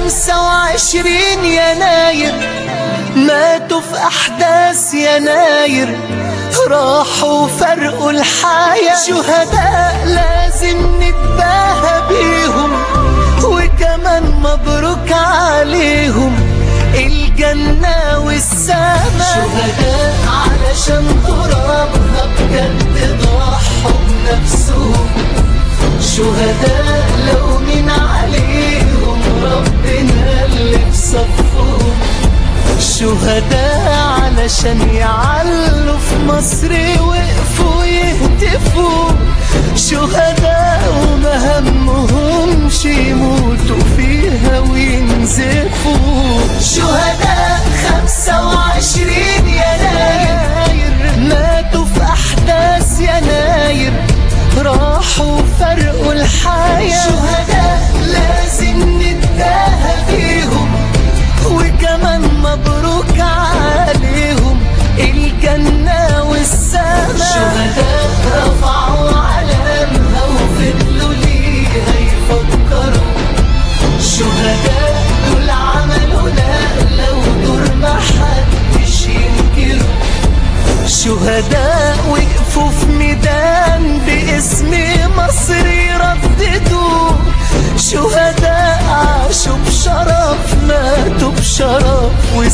خمسة وعشرين يناير ماتوا في أحداث يناير راحوا فرقوا الحياة شهداء لازم نتباهى بيهم وكمان مبروك عليهم الجنة والسماء شهداء علشان ترابها بجد ضحوا بنفسهم شهداء لو من عليهم ربنا اللي في صفهم شهداء علشان يعلوا في مصر وقفوا يهتفوا شهداء وما همهمش يموتوا فيها وينزفوا شهداء خمسة وعشرين يناير ماتوا في أحداث يناير راحوا فرقوا الحياة شهداء لازم نتباهى بيهم وكمان مبروك عليهم الجنة والسماء شهداء رفعوا علامها وفضلوا ليها يفكروا شهداء دول عملوا نقلة ودور محدش ينكروا شهداء وقفوا في ميدان باسم مصر يرددوا شهداء عاشوا بشرف ماتوا بشرف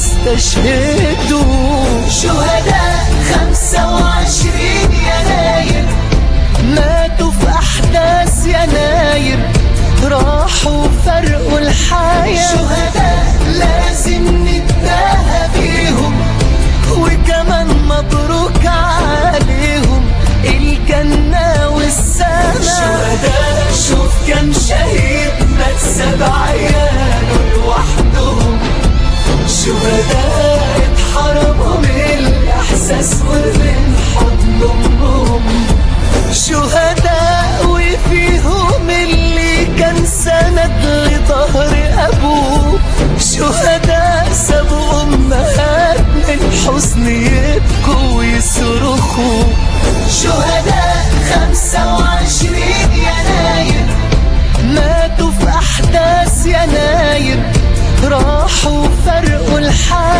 واستشهدوا شهداء خمسة وعشرين يناير ماتوا في أحداث يناير راحوا فرقوا الحياة شهداء لازم نتباهى بيهم وكمان مبروك عليهم الجنة والسماء شهداء شوف كم شهيد مات سبع عياله لوحدهم شهداء اتحرموا من الإحساس ومن حضن أمهم شهداء وفيهم اللي كان سند لظهر أبوه شهداء سابوا أمهات من حزن يبكوا ويصرخوا شهداء خمسة وعشرين يناير ماتوا في أحداث يناير راحوا فرقوا الحياة